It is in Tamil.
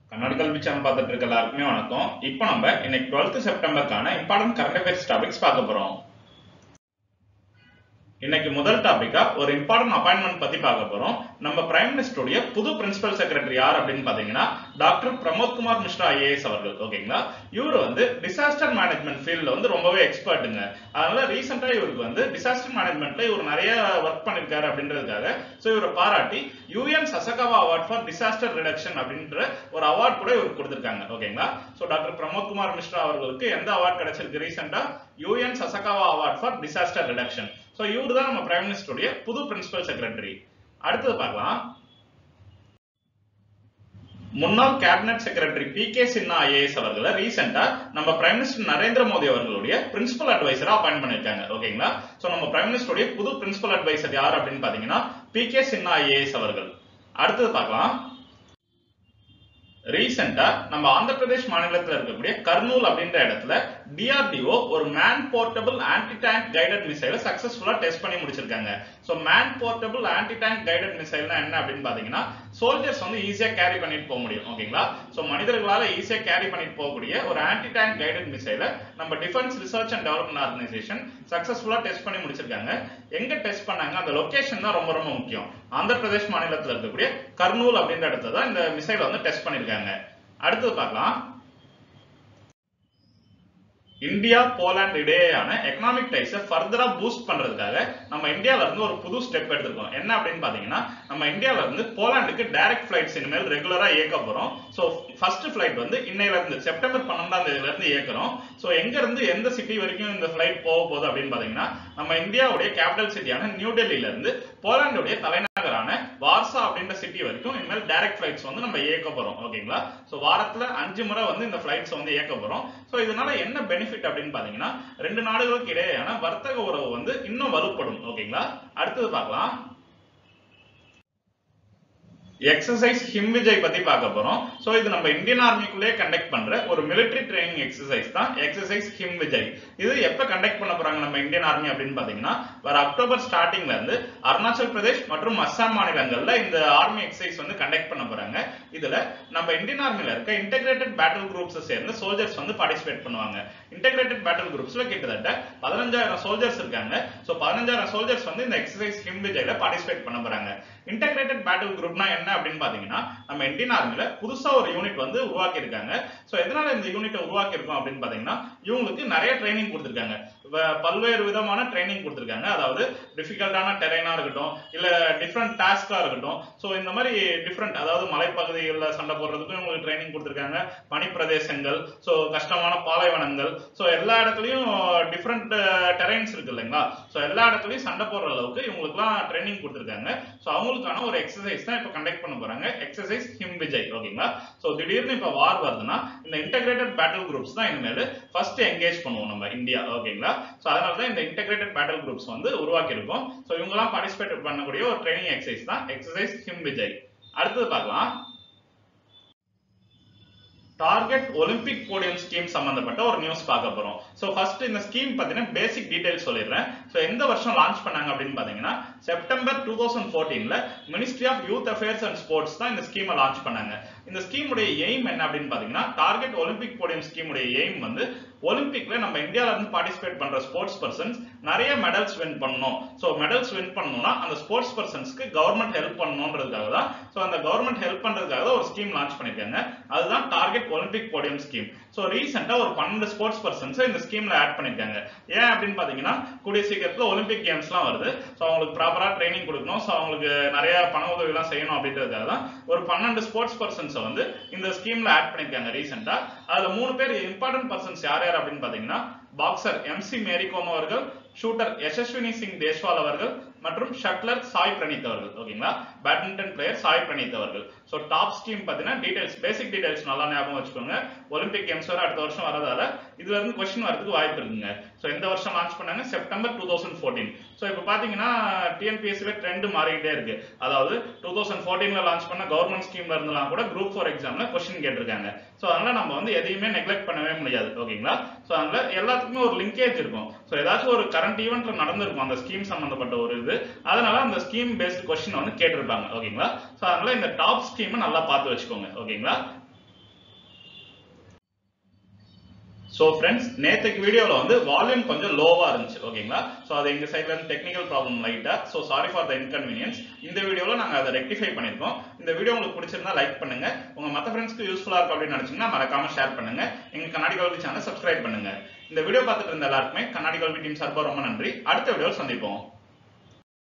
கண்ணாடி கல்வி சேனல் பார்த்துட்டு இருக்க எல்லாருக்குமே வணக்கம் இப்போ நம்ம இன்னைக்கு டுவெல்த் செப்டம்பருக்கான இம்பார்ட்டன்ட் கரண்ட் அஃபேர்ஸ் டாபிக்ஸ் பார்க்க போறோம் இன்னைக்கு முதல் டாபிக்கா ஒரு இம்பார்ட்டன்ட் அப்பாயின்மெண்ட் பத்தி பார்க்க போறோம் நம்ம பிரைம் மினிஸ்டருடைய புது பிரின்சிபல் செக்ரட்டரி யார் அப்படின்னு பாத்தீங்கன்னா டாக்டர் பிரமோத் குமார் மிஸ்ரா ஐஏஎஸ் அவர்கள் ஓகேங்களா இவர் வந்து டிசாஸ்டர் மேனேஜ்மெண்ட் ஃபீல்ட்ல வந்து ரொம்பவே எக்ஸ்பர்ட்டுங்க அதனால ரீசெண்டா இவருக்கு வந்து டிசாஸ்டர் மேனேஜ்மெண்ட்ல இவர் நிறைய ஒர்க் பண்ணிருக்காரு அப்படின்றதுக்காக ஸோ இவரை பாராட்டி UN Sasakawa award for disaster reduction அப்படின்ற ஒரு அவார்ட் கூட இவருக்கு கொடுத்திருக்காங்க ஓகேங்களா ஸோ டாக்டர் பிரமோத் குமார் மிஸ்ரா அவர்களுக்கு எந்த அவார்ட் கிடைச்சிருக்கு ரீசெண்டா UN Sasakawa award for disaster reduction so இவர் தான் நம்ம பிரைம் மினிஸ்டருடைய புது பிரின்சிபல் செக்ரட்டரி அடுத்தது பார்க்கலாம் முன்னாள் cabinet secretary P K Sinha IAS அவர்களை ரீசெண்டா நம்ம பிரைம் மினிஸ்டர் நரேந்திர மோடி அவர்களுடைய பிரின்சிபல் அட்வைசரா அப்பாயிண்ட் பண்ணிருக்காங்க ஓகேங்களா சோ நம்ம பிரைம் மினிஸ்டருடைய புது பிரின்சிபல் அட்வைசர் யார் அப்படின்னு பாத்தீங்கன்னா பி கே சின்ஹா ஐஏஎஸ் அவர்கள் அடுத்தது பார்க்கலாம் ரீசெண்டா நம்ம ஆந்திர பிரதேஷ் மாநிலத்தில் இருக்கக்கூடிய கர்னூல் அப்படின்ற இடத்துல டிஆர்டிஓ ஒரு man portable anti tank guided மிசைலை சக்சஸ்ஃபுல்லா டெஸ்ட் பண்ணி முடிச்சிருக்காங்க so man portable anti tank guided மிசைல்னா என்ன அப்படின்னு பாத்தீங்கன்னா சோல்ஜர்ஸ் வந்து ஈஸியா கேரி பண்ணிட்டு போக முடியும் ஓகேங்களா ஸோ மனிதர்களால ஈஸியா கேரி பண்ணிட்டு போகக்கூடிய ஒரு ஆன்டி டேங்க் கைடட் மிசைலை நம்ம defence research and development organisation சக்சஸ்ஃபுல்லா டெஸ்ட் பண்ணி முடிச்சிருக்காங்க எங்க டெஸ்ட் பண்ணாங்க அந்த லொகேஷன் தான் ரொம்ப ரொம்ப முக்கியம் ஆந்திர பிரதேஷ் மாநிலத்தில் இருக்கக்கூடிய கர்னூல் அப்படின்ற இடத்துல தான் இந்த மிசைல் வந்து டெஸ்ட் பண்ணிருக்காங்க அடுத்தது பார்க்கலாம் இந்தியா போலாந்து இடையேயான எக்கனாமிக் டைஸை ஃபர்தரா பூஸ்ட் பண்றதுக்காக நம்ம இந்தியால இருந்து ஒரு புது ஸ்டெப் எடுத்திருக்கோம் என்ன அப்படின்னு பாத்தீங்கன்னா நம்ம இந்தியால இருந்து போலாண்டுக்கு டைரக்ட் ஃபிளைட்ஸ் இனிமேல் ரெகுலரா இயக்க போறோம் ஸோ ஃபர்ஸ்ட் ஃபிளைட் வந்து இன்னையில இருந்து செப்டம்பர் பன்னெண்டாம் தேதியில இருந்து இயக்குறோம் ஸோ எங்க இருந்து எந்த சிட்டி வரைக்கும் இந்த ஃபிளைட் போக போகுது அப்படின்னு பாத்தீங்கன்னா நம்ம இந்தியாவுடைய கேபிட்டல் சிட்டியான நியூ டெல்லியில இருந்து போலாண்டுடைய தலைநகரான வார்சா அப்படின்ற சிட்டி வரைக்கும் இனிமேல் டைரக்ட் ஃபிளைட்ஸ் வந்து நம்ம இயக்க போறோம் ஓகேங்களா ஸோ வாரத்துல அஞ்சு முறை வந்து இந்த ஃபிளைட்ஸ் வந்து இயக்க போறோம் ஸோ இதனால என்ன பெனிஃபிட் அப்படின்னு பாத்தீங்கன்னா ரெண்டு நாடுகளுக்கு இடையேயான வர்த்தக உறவு வந்து இன்னும் வலுப்படும் ஓகேங்களா அடுத்தது பார்க்கலாம் எக்ஸசைஸ் ஹிம் விஜய் பத்தி பார்க்க போறோம் சோ இது நம்ம இந்தியன் ஆர்மிக்குள்ளே கண்டக்ட் பண்ற ஒரு மிலிட்டரி ட்ரைனிங் எக்ஸசைஸ் தான் எக்ஸசைஸ் ஹிம் விஜய் இது எப்ப கண்டக்ட் பண்ண போறாங்க நம்ம இந்தியன் ஆர்மி அப்படின்னு பாத்தீங்கன்னா வர அக்டோபர் ஸ்டார்டிங்ல இருந்து அருணாச்சல் பிரதேஷ் மற்றும் அஸ்ஸாம் மாநிலங்கள்ல இந்த ஆர்மி எக்ஸசைஸ் வந்து கண்டக்ட் பண்ண போறாங்க இதுல நம்ம இந்தியன் ஆர்மில இருக்க இன்டெகிரேட்டட் பேட்டில் குரூப்ஸ் சேர்ந்து சோல்ஜர்ஸ் வந்து பார்ட்டிசிபேட் பண்ணுவாங்க இன்டெகிரேட்டட் பேட்டில் குரூப்ஸ்ல கிட்டத்தட்ட பதினஞ்சாயிரம் சோல்ஜர்ஸ் இருக்காங்க சோ பதினஞ்சாயிரம் சோல்ஜர்ஸ் வந்து இந்த எக்ஸசைஸ் ஹிம் விஜய்ல பார்ட்டிசிபேட் பண்ண போறாங்க இன்டெகிரேட்டட் பேட்டில் குரூப்னா என்ன அப்படின்னு பாத்தீங்கன்னா நம்ம இந்தியன் ஆர்மில புதுசா ஒரு யூனிட் வந்து உருவாக்கி இருக்காங்க சோ எதனால இந்த யூனிட்டை உருவாக்கி இருக்கோம் அப்படின்னு பாத்தீங்கன்னா இவங்களுக்கு நிறைய ட்ரைனிங் கொடுத்திருக்காங்க பல்வேறு விதமான ட்ரைனிங் கொடுத்திருக்காங்க அதாவது டிஃபிகல்ட்டான டெரைனா இருக்கட்டும் இல்ல டிஃப்ரெண்ட் டாஸ்கா இருக்கட்டும் சோ இந்த மாதிரி டிஃப்ரெண்ட் அதாவது மலைப்பகுதிகளில் சண்டை போடுறதுக்கும் இவங்களுக்கு ட்ரைனிங் கொடுத்திருக்காங்க பனிப்பிரதேசங்கள் சோ கஷ்டமான பாலைவனங்கள் சோ எல்லா இடத்துலயும் டிஃப்ரெண்ட் டெரைன்ஸ் இருக்கு இல்லைங்களா சோ எல்லா இடத்துலயும் சண்டை போடுற அளவுக்கு இவங்களுக்குலாம் ட்ரைனிங் கொடுத்திருக்காங்க சோ அவங்களுக்கான ஒரு எக்ஸசைஸ் தான் இப்ப கண்டக்ட் பண்ண போறாங்க எக்ஸசைஸ் ஹிம் விஜய் ஓகேங்களா சோ திடீர்னு இப்ப வார் வருதுன்னா இந்த இன்டெகிரேட்டட் பேட்டில் குரூப்ஸ் தான் இனிமேல் ஃபர்ஸ்ட் என்கேஜ் பண்ணுவோம் நம்ம இந்தியா ஓகேங்களா சோ அதனால தான் இந்த இன்டெகிரேட்டட் பேட்டில் குரூப்ஸ் வந்து உருவாக்கி இருக்கோம் சோ இவங்கலாம் பார்ட்டிசிபேட் பண்ணக்கூடிய ஒரு ட்ரைனிங் எக்ஸசைஸ் தான் எக்ஸசைஸ் ஹிம் விஜய் அடுத்தது பார்க்கலாம் டார்கெட் ஒலிம்பிக் போடியம் ஸ்கீம் சம்பந்தப்பட்ட ஒரு நியூஸ் பார்க்க போறோம் சோ ஃபர்ஸ்ட் இந்த ஸ்கீம் பத்தின பேசிக் டீடைல்ஸ் சொல்லிடுறேன் சோ எந்த வருஷம் லான்ச் பண்ணாங்க அப்படின்னு பாத்தீங்கன்னா செப்டம்பர் டூ தௌசண்ட் ஃபோர்டீன்ல ministry of youth affairs and sports தான் இந்த ஸ்கீமை லான்ச் பண்ணாங்க இந்த ஸ்கீமுடைய எய்ம் என்ன அப்படின்னு பாத்தீங்கன்னா டார்கெட் ஒலிம்பிக் போடியம் ஸ்கீமுடைய எய்ம் வந்து ஒலிம்பிக்ல நம்ம இந்தியால இருந்து பார்ட்டிசிபேட் பண்ற ஸ்போர்ட்ஸ் பர்சன்ஸ் நிறைய மெடல்ஸ் வின் பண்ணணும் சோ மெடல்ஸ் வின் பண்ணணும்னா அந்த ஸ்போர்ட்ஸ் பர்சன்ஸ்க்கு கவர்மெண்ட் ஹெல்ப் பண்ணணுன்றதுக்காக தான் சோ அந்த கவர்மெண்ட் ஹெல்ப் பண்றதுக்காக தான் ஒரு ஸ்கீம் லான்ச் பண்ணிருக்காங்க அதுதான் target Olympic podium scheme so ரீசெண்டா ஒரு பன்னெண்டு ஸ்போர்ட்ஸ் பர்சன்ஸ் இந்த ஸ்கீம்ல ஆட் பண்ணிருக்காங்க ஏன் அப்படின்னு பாத்தீங்கன்னா கூடிய சீக்கிரத்துல ஒலிம்பிக் கேம்ஸ்லாம் வருது சோ அவங்களுக்கு ப்ராப்பரா ட்ரைனிங் கொடுக்கணும் சோ அவங்களுக்கு நிறைய பண உதவி எல்லாம் செய்யணும் அப்படின்றதுக்காக தான் ஒரு பன்னெண்டு ஸ்போர்ட்ஸ் பர்சன்ஸை வந்து இந்த ஸ்கீம்ல ஆட் பண்ணிருக்காங்க ரீசெண்டா அதுல மூணு பேர் இம்பார்ட்டன்ட் பர்சன்ஸ் யார் யார் அப்படின்னு பாத்தீங்கன்னா பாக்ஸர் எம் சி மேரிகோம் அவர்கள் ஷூட்டர் யசஸ்வினி சிங் தேஷ்வால் அவர்கள் மற்றும் ஷட்லர் சாய் பிரணீத் அவர்கள் ஓகேங்களா பேட்மிண்டன் பிளேயர் சாய் பிரணீத் அவர்கள் ஸோ டாப் ஸ்கீம் பார்த்தீங்கன்னா டீடைல்ஸ் பேசிக் டீடைல்ஸ் நல்லா ஞாபகம் வச்சுக்கோங்க ஒலிம்பிக் கேம்ஸ் வர அடுத்த வருஷம் வரதால இதுல இருந்து கொஸ்டின் வரதுக்கு வாய்ப்பு இருக்குங்க ஸோ எந்த வருஷம் லான்ச் பண்ணாங்க September two thousand fourteen so இப்போ பார்த்தீங்கன்னா டிஎன்பிஎஸ்சில ட்ரெண்ட் மாறிக்கிட்டே இருக்கு அதாவது டூ தௌசண்ட் ஃபோர்டீன்ல லான்ச் பண்ண கவர்மெண்ட் ஸ்கீம்ல இருந்தெல்லாம் கூட குரூப் ஃபோர் எக்ஸாம்ல கொஸ்டின் கேட்டிருக்காங்க ஸோ அதனால நம்ம வந்து எதையுமே நெக்லெக்ட் பண்ணவே முடியாது ஓகேங்களா ஸோ அதனால எல்லாத்துக்குமே ஒரு லிங்கேஜ் இருக்கும் ஸோ ஏதாச்சும் ஒரு கரண்ட் ஈவெண்ட்ல நடந்திருக்கும் அந்த ஸ்கீம் சம்பந்தப்பட்ட ஒரு இது அதனால அந்த ஸ்கீம் பேஸ்ட் கொஸ்டின் வந்து கேட்டிருப்பாங்க ஓகேங்களா ஸோ அதனால இந்த டாப் ஸ்கீமை நல்லா பார்த்து வச்சுக்கோங்க ஓகேங்களா ஸோ ஃப்ரெண்ட்ஸ் நேற்றுக்கு வீடியோவில் வந்து வால்யூம் கொஞ்சம் லோவாக இருந்துச்சு ஓகேங்களா ஸோ அது எங்கள் சைட்ல இருந்து டெக்னிக்கல் ப்ராப்ளம் லைட்டாக so sorry for the inconvenience இந்த வீடியோவில் நாங்கள் அதை ரெக்டிஃபை பண்ணியிருக்கோம் இந்த வீடியோ உங்களுக்கு பிடிச்சிருந்தா லைக் பண்ணுங்க உங்க மற்ற ஃப்ரெண்ட்ஸ்க்கு யூஸ்ஃபுல்லாக இருக்கும் அப்படின்னு நினைச்சீங்கன்னா மறக்காம ஷேர் பண்ணுங்க எங்க கண்ணாடி கல்வி சேனல் சப்ஸ்கிரைப் பண்ணுங்க இந்த வீடியோ பார்த்துட்டு இருந்த எல்லாருக்குமே கண்ணாடி கல்வி டீம் சார்பாக ரொம்ப நன்றி அடுத்த வீடியோவில் சந்திப்போம்